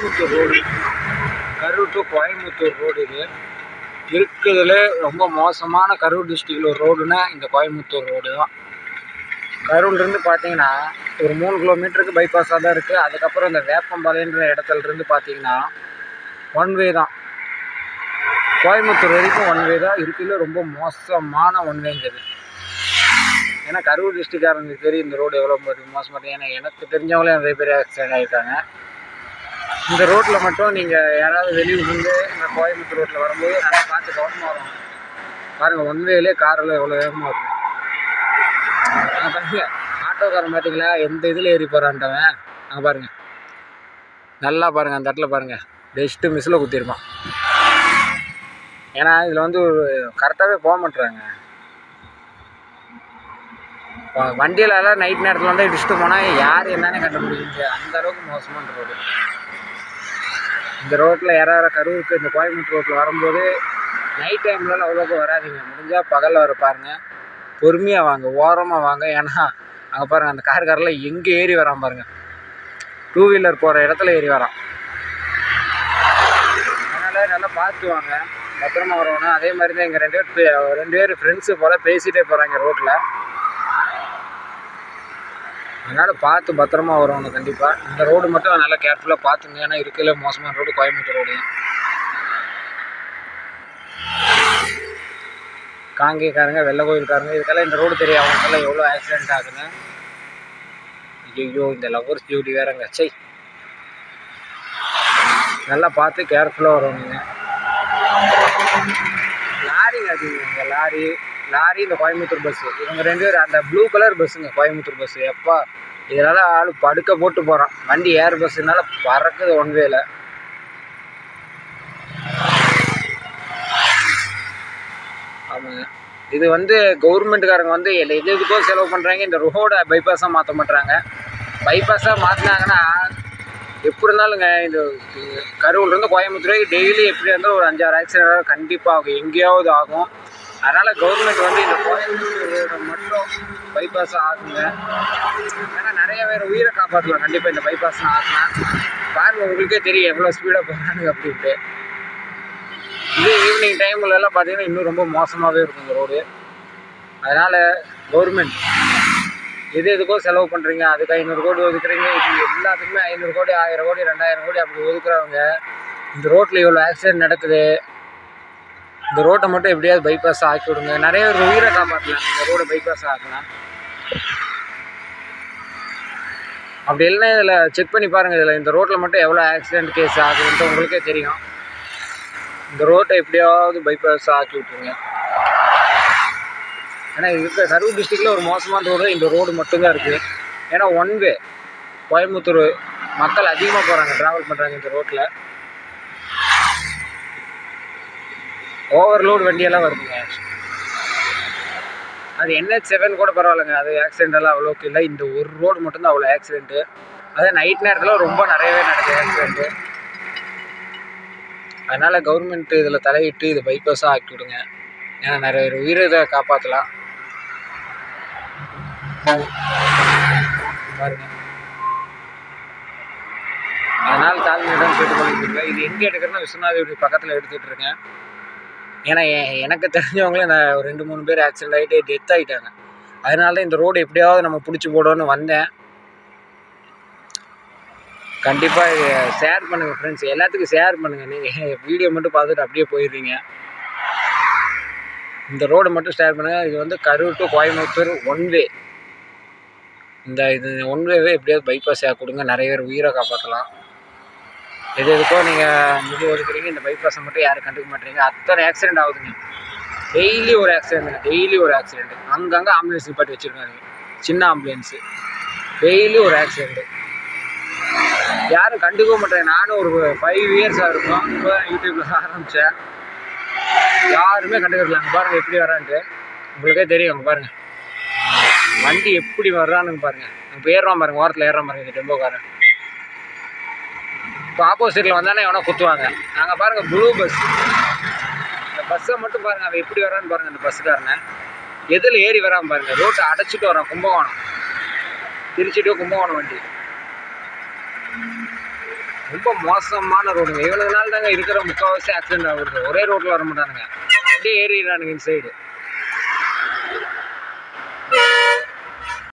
Coimbatore road Karur to Coimbatore road இது இருக்கிறதுல ரொம்ப மோசமான கரூர் டிஸ்ட்ரிக்டில் ஒரு ரோடுனா இந்த கோயம்புத்தூர் ரோடு தான் கரூர்லேருந்து பார்த்தீங்கன்னா ஒரு மூணு கிலோமீட்டருக்கு பைபாஸாக தான் இருக்குது அதுக்கப்புறம் இந்த வேப்பம்பாளையன்ற இடத்துல இருந்து பார்த்தீங்கன்னா ஒன் வே தான் கோயம்புத்தூர் வரைக்கும் ஒன் வே தான் இருக்குதுல ரொம்ப மோசமான ஒன் வேங்கிறது ஏன்னா கரூர் டிஸ்ட்ரிக்டாரங்களுக்கு தெரியும் இந்த ரோடு எவ்வளோ மோசமாக ஏன்னா எனக்கு தெரிஞ்சவங்களே நிறைய பேர் ஆக்சிடென்ட் ஆகிருக்காங்க இந்த ரோட்டில் மட்டும் நீங்கள் யாராவது வெளியூர்லேருந்து இந்த கோயம்புத்தூர் ரோட்டில் வரும்போது நல்லா பார்த்து கவனமாக வரும் பாருங்கள் ஒன் வேலே காரில் எவ்வளோ வேகமாக வருது அங்கே பாருங்க ஆட்டோக்காரன் பார்த்தீங்களா எந்த இதில் ஏறி போகிறான்ட்டவன் அங்கே பாருங்கள் நல்லா பாருங்கள் அந்த இடத்துல பாருங்கள் பெஸ்ட்டு மிஸ்ஸில் குத்திருப்பான் ஏன்னா இதில் வந்து ஒரு கரெக்டாகவே போக மாட்டுறாங்க வண்டியிலலாம் நைட் நேரத்தில் வந்து இடிச்சுட்டு போனால் யார் என்னன்னு கண்டுபிடிக்க முடியாது அந்த அளவுக்கு மோசமான ரோடு இந்த ரோட்டில் யாராவது கரூருக்கு இந்த கோயம்புத்தூர் ரோட்டில் வரும்போது நைட் டைம்லலாம் அவ்வளோக்கு வராதீங்க முடிஞ்சால் பகலில் வர பாருங்க பொறுமையாக வாங்க ஓரமாக வாங்க ஏன்னா அங்கே பாருங்கள் அந்த கார்காரில் எங்கே ஏறி வரான் பாருங்கள் டூ வீலர் போகிற இடத்துல ஏறி வரான் அதனால் நல்லா பார்த்து வாங்க பத்திரமா வரணும் அதே மாதிரி தான் எங்கள் ரெண்டு பேர் பே- ரெண்டு பேர் ஃப்ரெண்ட்ஸு போல் பேசிகிட்டே போகிறாங்க ரோட்டில் அதனால் பார்த்து பத்திரமா வரணும் கண்டிப்பாக இந்த ரோடு மட்டும் நல்லா கேர்ஃபுல்லாக பார்த்துங்க ஏன்னா இருக்கிறதுல மோசமான ரோடு கோயம்புத்தூர் ரோடு காங்கேயக்காரங்க வெள்ளை கோயில்காரங்க இதுக்கெல்லாம் இந்த ரோடு தெரியும் அவங்களுக்கெல்லாம் எவ்வளோ ஆக்சிடென்ட் ஆகுதுங்க ஐயோ இந்த லவ்வர்ஸ் டியூட்டி வேறங்க சை நல்லா பார்த்து கேர்ஃபுல்லாக வரணுங்க லாரிங்க அது இங்க லாரி லாரி இந்த கோயம்புத்தூர் பஸ்ஸு இவங்க ரெண்டு பேரும் அந்த ப்ளூ கலர் பஸ்ஸுங்க கோயம்புத்தூர் பஸ்ஸு எப்பா இதனால ஆள் படுக்க போட்டு போகிறான் வண்டி ஏர் பஸ்ஸுனால பறக்குது ஒன் வேல ஆமாங்க இது வந்து கவர்மெண்ட்டுக்காரங்க வந்து எல்லா எது எதுக்கோ செலவு பண்ணுறாங்க இந்த ரோடை பைபாஸாக மாற்ற மாட்டுறாங்க பைபாஸாக மாற்றினாங்கன்னா எப்படி இருந்தாலுங்க இந்த கரூர்லேருந்து கோயம்புத்தூர் டெய்லி எப்படி இருந்தாலும் ஒரு அஞ்சாறு ஆக்சிடென்ட் கண்டிப்பாக ஆகும் எங்கேயாவது ஆகும் அதனால் கவர்மெண்ட் வந்து இந்த கோயம்புத்தூர் ரோடை மட்டும் பைபாஸாக ஆகுங்க ஏன்னா நிறைய பேர் உயிரை காப்பாற்றலாம் கண்டிப்பாக இந்த பைபாஸ்லாம் ஆகுனா பாருங்க உங்களுக்கே தெரியும் எவ்வளோ ஸ்பீடாக போகிறானுங்க அப்படின்ட்டு இதே ஈவினிங் டைம்ல எல்லாம் பார்த்தீங்கன்னா இன்னும் ரொம்ப மோசமாகவே இருக்கும் இந்த ரோடு அதனால் கவர்மெண்ட் எது எதுக்கோ செலவு பண்ணுறீங்க அதுக்கு ஐநூறு கோடி ஒதுக்குறீங்க இது எல்லாத்துக்குமே ஐநூறு கோடி ஆயிரம் கோடி ரெண்டாயிரம் கோடி அப்படி ஒதுக்குறவங்க இந்த ரோட்டில் இவ்வளோ ஆக்சிடென்ட் நடக்குது இந்த ரோட்டை மட்டும் எப்படியாவது பைபாஸ் ஆக்கி விடுங்க நிறைய பேர் உயிரை காப்பாற்றலாம் இந்த ரோடை பைபாஸ் ஆக்கலாம் அப்படி இல்லைன்னா இதில் செக் பண்ணி பாருங்கள் இதில் இந்த ரோட்டில் மட்டும் எவ்வளோ ஆக்சிடென்ட் கேஸ் ஆகுதுன்ட்டு உங்களுக்கே தெரியும் இந்த ரோட்டை எப்படியாவது பைபாஸ் ஆக்கி விட்ருங்க ஏன்னா இருக்க கரூர் டிஸ்ட்ரிக்டில் ஒரு மோசமான ரோடு இந்த ரோடு மட்டும்தான் இருக்குது ஏன்னா ஒன் வே கோயம்புத்தூர் மக்கள் அதிகமாக போகிறாங்க ட்ராவல் பண்ணுறாங்க இந்த ரோட்டில் ஓவர்லோடு வண்டியெல்லாம் வருதுங்க அது என்ஹெச் செவன் கூட பரவாயில்லைங்க அது ஆக்சிடென்ட் எல்லாம் அவ்வளோக்கு இல்லை இந்த ஒரு ரோடு மட்டும்தான் அவ்வளோ ஆக்சிடென்ட்டு அதே நைட் நேரத்தில் ரொம்ப நிறையவே நடக்குது ஆக்சிடென்ட்டு அதனால் கவர்மெண்ட் இதில் தலையிட்டு இது பைபாஸாக ஆக்கி விடுங்க ஏன்னா நிறைய பேர் உயிரை இதை காப்பாற்றலாம் பாருங்க அதனால் தாழ்மையிடம் கேட்டுக்கொள்கிறேன் இது எங்கே எடுக்கிறேன்னா விஸ்வநாதபுரி பக்கத்தில் எடுத்துகிட்டு இருக்கேன் ஏன்னா எ- எனக்கு தெரிஞ்சவங்களே நான் ஒரு ரெண்டு மூணு பேர் ஆக்சிடென்ட் ஆகிட்டு டெத் ஆகிட்டாங்க அதனால தான் இந்த ரோடு எப்படியாவது நம்ம பிடிச்சி போடணும்னு வந்தேன் கண்டிப்பாக ஷேர் பண்ணுங்கள் ஃப்ரெண்ட்ஸ் எல்லாத்துக்கும் ஷேர் பண்ணுங்கள் நீங்கள் வீடியோ மட்டும் பார்த்துட்டு அப்படியே போயிடுறீங்க இந்த ரோடு மட்டும் ஷேர் பண்ணுங்கள் இது வந்து Karur to Coimbatore one way இந்த இது ஒன் வேவே எப்படியாவது பைபாஸ் ஆக கொடுங்க நிறைய பேர் உயிரை காப்பாற்றலாம் எது எதுக்கோ நீங்கள் நிதி ஒதுக்குறீங்க இந்த பைபாஸை மட்டும் யாரும் கண்டுக்க மாட்டீங்க அத்தனை ஆக்சிடென்ட் ஆகுதுங்க டெய்லி ஒரு ஆக்சிடென்ட் டெய்லி ஒரு ஆக்சிடென்ட் அங்கங்கே ஆம்புலன்ஸ் நிப்பாட்டி வச்சுருக்காங்க சின்ன ஆம்புலன்ஸு டெய்லி ஒரு ஆக்சிடென்ட் யாரும் கண்டுக்க மாட்டேன் நானும் ஒரு ஃபைவ் இயர்ஸாக இருக்கும் இப்போ யூடியூப்பில் ஆரம்பித்தேன் யாருமே கண்டுக்கிறல அங்கே பாருங்கள் எப்படி வரான்ட்டு உங்களுக்கே தெரியும் அங்கே பாருங்கள் வண்டி எப்படி வர்றானுங்க பாருங்கள் இப்போ ஏறுறான் பாருங்க ஓரத்தில் ஏறுறான் பாருங்க இந்த டெம்போக்காரன் இப்போ ஆப்போசிட்டில் வந்தானே எவனா குத்துவாங்க நாங்கள் பாருங்கள் ப்ளூ பஸ் இந்த பஸ்ஸை மட்டும் பாருங்கள் அவன் எப்படி வரான்னு பாருங்கள் இந்த பஸ்ஸுக்காரனை எதில் ஏறி வரான் பாருங்கள் ரோட்டை அடைச்சிட்டு வரான் கும்பகோணம் திருச்சி to கும்பகோணம் வண்டி ரொம்ப ரொம்ப மோசமான ரோடுங்க இவனுங்கனால தாங்க இருக்கிற முக்கால்வாசி ஆக்சிடென்ட் ஆகுறது ஒரே ரோட்டில் வர மாட்டானுங்க அப்படியே ஏறிடுறானுங்க இந்த சைடு